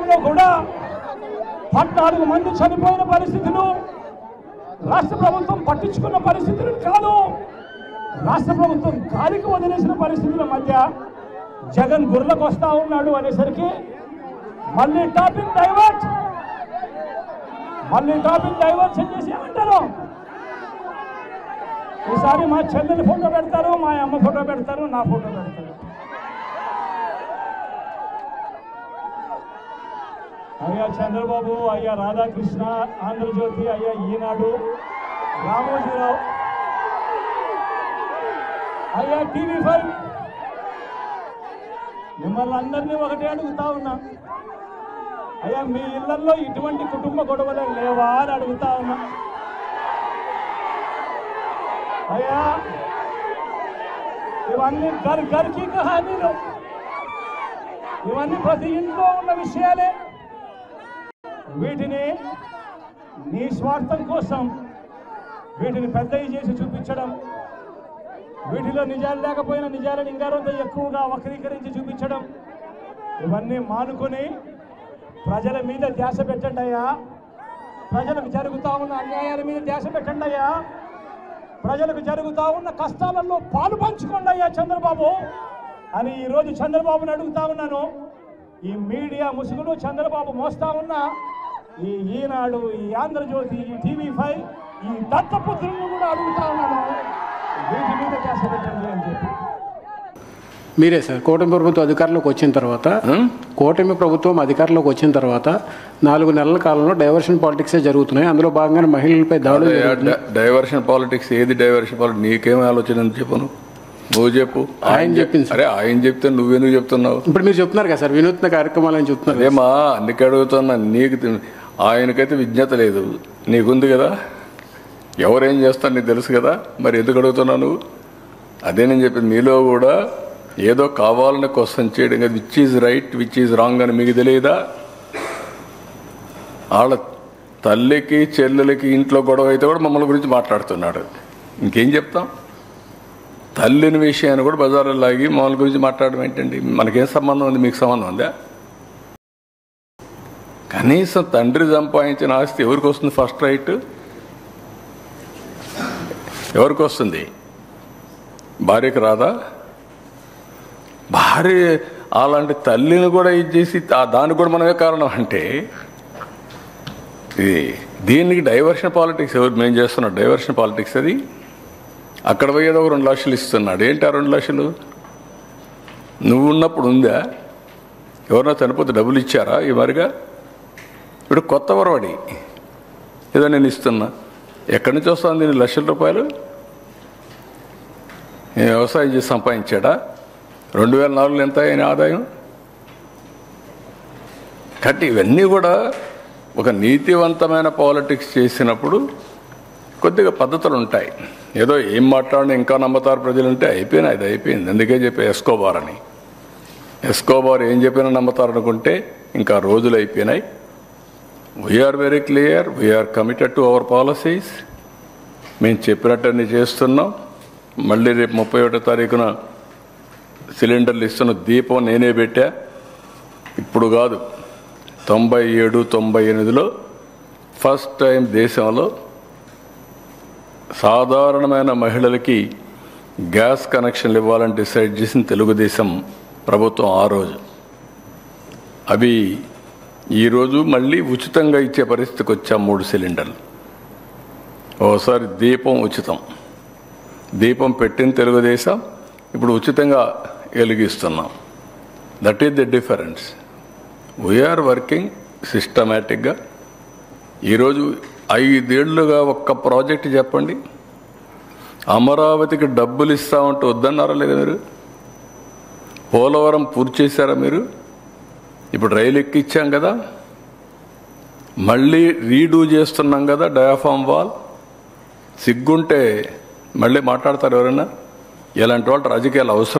రాష్ట్రంలో కూడా పద్నాలుగు మంది చనిపోయిన పరిస్థితులు రాష్ట్ర ప్రభుత్వం పట్టించుకున్న పరిస్థితులు కాదు రాష్ట్ర ప్రభుత్వం గాలికి వదిలేసిన పరిస్థితుల మధ్య జగన్ గుర్లకు వస్తా ఉన్నాడు అనేసరికి మళ్ళీ టాపిక్ డైవర్ట్ మళ్ళీ టాపిక్ డైవర్షన్ చేసి ఏమంటారు ఈసారి మా చెల్లెలి ఫోటో పెడతారు మా అమ్మ ఫోటో పెడతారు నా ఫోటో పెడతారు అయ్యా చంద్రబాబు అయ్యా రాధాకృష్ణ ఆంధ్రజ్యోతి అయ్యా ఈనాడు రామోజీరావు అయ్యా టీవీ ఫైవ్ మిమ్మల్ని అందరినీ ఒకటే అడుగుతా ఉన్నా అయ్యా మీ ఇళ్లలో ఇటువంటి కుటుంబ గొడవలు లేవా అని అడుగుతా ఉన్నా అయ్యా ఇవన్నీ గర్ గర్కి కహానీలు ఇవన్నీ ప్రతి ఇంట్లో ఉన్న విషయాలే వీటిని నీ స్వార్థం కోసం వీటిని పెద్దవి చేసి చూపించడం వీటిలో నిజాలు లేకపోయినా నిజాలను ఇంకారంత ఎక్కువగా వక్రీకరించి చూపించడం ఇవన్నీ మానుకొని ప్రజల మీద ధ్యాస పెట్టండి అయ్యా ప్రజలకు జరుగుతా ఉన్న అన్యాయాల మీద ధ్యాస పెట్టండి అయ్యా ప్రజలకు జరుగుతా ఉన్న కష్టాలలో పాలు పంచుకోండి అయ్యా చంద్రబాబు అని ఈరోజు చంద్రబాబుని అడుగుతా ఉన్నాను ఈ మీడియా ముసుగులు చంద్రబాబు మోస్తా ఉన్న ఈ ఈనాడు ఈ ఆంధ్రజ్యోతి ఈ టీవీ ఫైవ్ ఈ దత్తపుత్రులను కూడా అడుగుతా ఉన్నాను వీటి మీద ధ్యాస పెట్టండి అని చెప్పి మీరే సార్ కూటమి ప్రభుత్వం అధికారంలోకి వచ్చిన తర్వాత కూటమి ప్రభుత్వం అధికారంలోకి వచ్చిన తర్వాత నాలుగు నెలల కాలంలో డైవర్షన్ పాలిటిక్సే జరుగుతున్నాయి అందులో భాగంగానే మహిళలపై దాడులు జరుగుతున్నాయి. డ- డైవర్షన్ పాలిటిక్స్ ఏది డైవర్షన్ పాలిటిక్స్ నీకేం ఆలోచన ఉంది చెప్పు నువ్వు నువ్వు చెప్పు ఆయన చెప్పింది సార్. అరే ఆయన చెప్తే నువ్వెందుకు చెప్తున్నావు ఇప్పుడు మీరు చెప్తున్నారు కదా సార్ వినూత్న కార్యక్రమాలని చెప్తున్నారు అదేమా అందుకే అడుగుతున్నా నీకు తె- ఆయనకైతే విజ్ఞత లేదు నీకుంది కదా ఎవరేం చేస్తారు నీకు తెలుసు కదా మరి ఎందుకు అడుగుతున్నావు నువ్వు అదే నేను చెప్పింది మీలో కూడా ఏదో కావాలని క్వశ్చన్ చేయడం కదా which is right which is wrong అని మీకు తెలియదా వాళ్ళ తల్లికి చెల్లెలకి ఇంట్లో గొడవ అయితే కూడా మమ్మల్ని గురించి మాట్లాడుతున్నాడు ఇంకేం చెప్తాం తల్లిని విషయాన్ని కూడా బజార్లో లాగి మమ్మల్ని గురించి మాట్లాడడం ఏంటండి మనకేం సంబంధం ఉంది మీకు సంబంధం ఉందా కనీసం తండ్రి సంపాదించిన ఆస్తి ఎవరికి వస్తుంది ఫస్ట్ రైట్ ఎవరికి వస్తుంది భార్యకి రాదా భార్య అలాంటి తల్లిని కూడా ఇచ్చేసి ఆ దానికి కూడా మనమే కారణం అంటే ఇది దీనికి డైవర్షన్ పాలిటిక్స్ ఎవరు మేము చేస్తున్నాం డైవర్షన్ పాలిటిక్స్ అది అక్కడ పోయేది ఒక రెండు లక్షలు ఇస్తున్నాడు ఏంటి ఆ రెండు లక్షలు నువ్వు ఉన్నప్పుడు ఉందా ఎవరన్నా చనిపోతే డబ్బులు ఇచ్చారా ఈ మరిగా ఇప్పుడు కొత్త వరవడి ఏదో నేను ఇస్తున్నా ఎక్కడి నుంచి వస్తుంది దీని లక్షల రూపాయలు ఈయన వ్యవసాయం చేసి సంపాదించాడా రెండు వేల నాలుగులో ఎంత అయిన ఆదాయం కాబట్టి ఇవన్నీ కూడా ఒక నీతివంతమైన పాలిటిక్స్ చేసినప్పుడు కొద్దిగా పద్ధతులు ఉంటాయి ఏదో ఏం మాట్లాడినా ఇంకా నమ్ముతారు ప్రజలంటే అయిపోయినా ఇది అయిపోయింది అందుకే చెప్పి ఎస్కోబార్ అని ఎస్కోబార్ ఏం చెప్పినా నమ్ముతారు అనుకుంటే ఇంకా రోజులు అయిపోయినాయి we are very clear we are committed to our policies మేము చెప్పినట్టన్ని చేస్తున్నాం మళ్ళీ రేపు ముప్పై ఒకటో తారీఖున సిలిండర్లు ఇస్తున్న దీపం నేనే పెట్టా ఇప్పుడు కాదు తొంభై ఏడు తొంభై ఎనిమిదిలో ఫస్ట్ టైం దేశంలో సాధారణమైన మహిళలకి గ్యాస్ కనెక్షన్లు ఇవ్వాలని డిసైడ్ చేసిన తెలుగుదేశం ప్రభుత్వం ఆ రోజు అవి ఈరోజు మళ్ళీ ఉచితంగా ఇచ్చే పరిస్థితికి వచ్చాం మూడు సిలిండర్లు ఓసారి దీపం ఉచితం దీపం పెట్టిన తెలుగుదేశం ఇప్పుడు ఉచితంగా వెలిగిస్తున్నాం that is the difference we are working సిస్టమేటిక్గా ఈరోజు ఐదేళ్లుగా ఒక్క ప్రాజెక్ట్ చెప్పండి అమరావతికి డబ్బులు ఇస్తామంటూ వద్దన్నారా లేదా మీరు పోలవరం పూర్తి చేశారా మీరు ఇప్పుడు రైలు ఎక్కిచ్చాం కదా మళ్ళీ రీడూ చేస్తున్నాం కదా డయాఫామ్ వాల్ సిగ్గుంటే మళ్ళీ మాట్లాడతారు ఎవరైనా ఇలాంటి వాళ్ళు రాజకీయాలు అవసరం